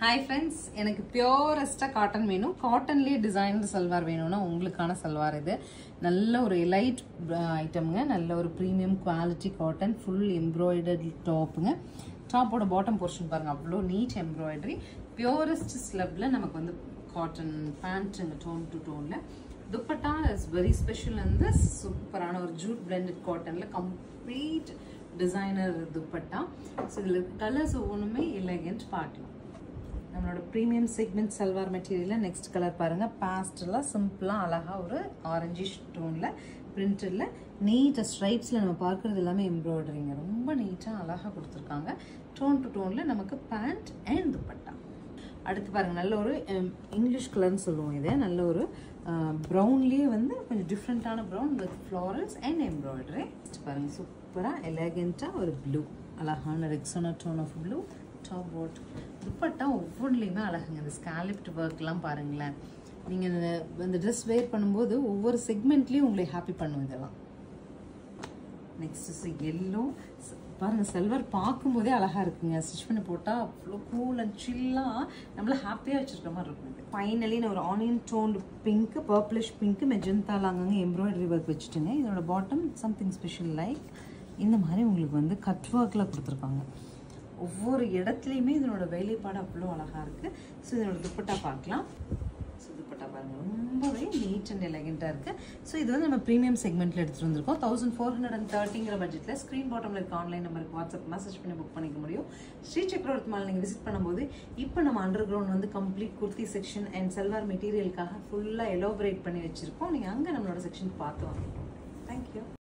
hi friends எனக்கு பியோரஸ்டாக cotton வேணும் காட்டன்லேயே designed salwar வேணும்னா உங்களுக்கான சல்வார் இது நல்ல ஒரு எலைட் ஐட்டம்ங்க நல்ல ஒரு premium quality cotton full embroidery டாப்புங்க டாப்போட பாட்டம் போர்ஷன் பாருங்கள் அவ்வளோ நீட் எம்ப்ராய்டரி பியோரஸ்ட் ஸ்லப்பில் நமக்கு வந்து காட்டன் பேண்ட்டுங்க டோன் டு டோனில் துப்பட்டா இஸ் வெரி ஸ்பெஷல் வந்து சூப்பரான ஒரு ஜூட் பிளெண்டட் காட்டனில் கம்ப்ளீட் டிசைனர் துப்பட்டா ஸோ இதில் கலர்ஸ் ஒவ்வொன்றுமே எலகண்ட் பார்க்கலாம் நம்மளோட ப்ரீமியம் செக்மெண்ட் சல்வார் மெட்டீரியலில் நெக்ஸ்ட் கலர் பாருங்கள் பேஸ்டெல்லாம் சிம்பிளாக அழகாக ஒரு ஆரஞ்சிஷ் டோனில் பிரிண்டடில் நீட்டாக ஸ்ட்ரைப்ஸில் நம்ம பார்க்குறது எல்லாமே எம்ப்ராய்டரிங்க ரொம்ப நீட்டாக அழகாக கொடுத்துருக்காங்க டோன் டு டோனில் நமக்கு பேண்ட் அண்ட் துப்பட்டா அடுத்து பாருங்கள் நல்ல ஒரு இங்கிலீஷ் கலர்னு சொல்லுவோம் இதை நல்ல ஒரு ப்ரௌன்லேயே வந்து கொஞ்சம் டிஃப்ரெண்ட்டான brown with florals and embroidery பாருங்கள் சூப்பராக எலகெண்ட்டாக ஒரு ப்ளூ அழகான Rexona tone of blue top போட் துப்பட்டா ஒவ்வொன்றுலேயுமே அழகுங்க இந்த ஸ்காலிப்ட் ஒர்க்லாம் பாருங்களேன் நீங்கள் இந்த இந்த ட்ரெஸ் வேர் பண்ணும்போது ஒவ்வொரு செக்மெண்ட்லேயும் உங்களை ஹாப்பி பண்ணும் இதெல்லாம் நெக்ஸ்ட் எல்லோ பாருங்க செல்வர் பார்க்கும்போதே அழகாக இருக்குங்க ஸ்டிச் பண்ணி போட்டால் அவ்வளோ கூல் அண்ட் சில்லாக நம்மள ஹாப்பியாக வச்சுருக்க மாதிரி இருக்கும் இது ஃபைனலி நான் ஒரு onion toned pink purplish pink மெஜந்தால் அங்கங்கே எம்ப்ராய்டரி ஒர்க் வச்சுட்டுங்க இதோட பாட்டம் சம்திங் ஸ்பெஷல் லைக் இந்த மாதிரி உங்களுக்கு வந்து கட் ஒர்க்கில் கொடுத்துருக்காங்க ஒவ்வொரு இடத்துலையுமே இதனோட வேலைப்பாடு அவ்வளோ அழகாக இருக்குது ஸோ இதனோட துப்பட்டா பார்க்கலாம் ஸோ துப்பட்டா பாருங்கள் ரொம்பவே நீட் அண்ட் எலகெண்ட்டாக இருக்குது ஸோ இது வந்து நம்ம ப்ரீமியம் செக்மெண்ட்டில் எடுத்துகிட்டு வந்திருக்கோம் தௌசண்ட் ஃபோர் ஹண்ட்ரட் அண்ட் தேர்ட்டிங்கிற பட்ஜெட்டில் ஸ்க்ரீன் பாட்டமில் இருக்க ஆன்லைன் நம்பருக்கு வாட்ஸ்அப் மெசேஜ் பண்ணி புக் பண்ணிக்க முடியும் ஸ்ரீ சக்கரவர்த்தி மால் நீங்கள் விசிட் பண்ணும்போது இப்போ நம்ம அண்டர் கிரவுண்ட் வந்து complete kurti section and salwar மெட்டீரியலுக்காக ஃபுல்லாக எலோபரேட் பண்ணி வச்சுருக்கோம் நீங்கள் அங்கே நம்மளோட செக்ஷன் பார்த்து வாங்கிக்கோங்க தேங்க்யூ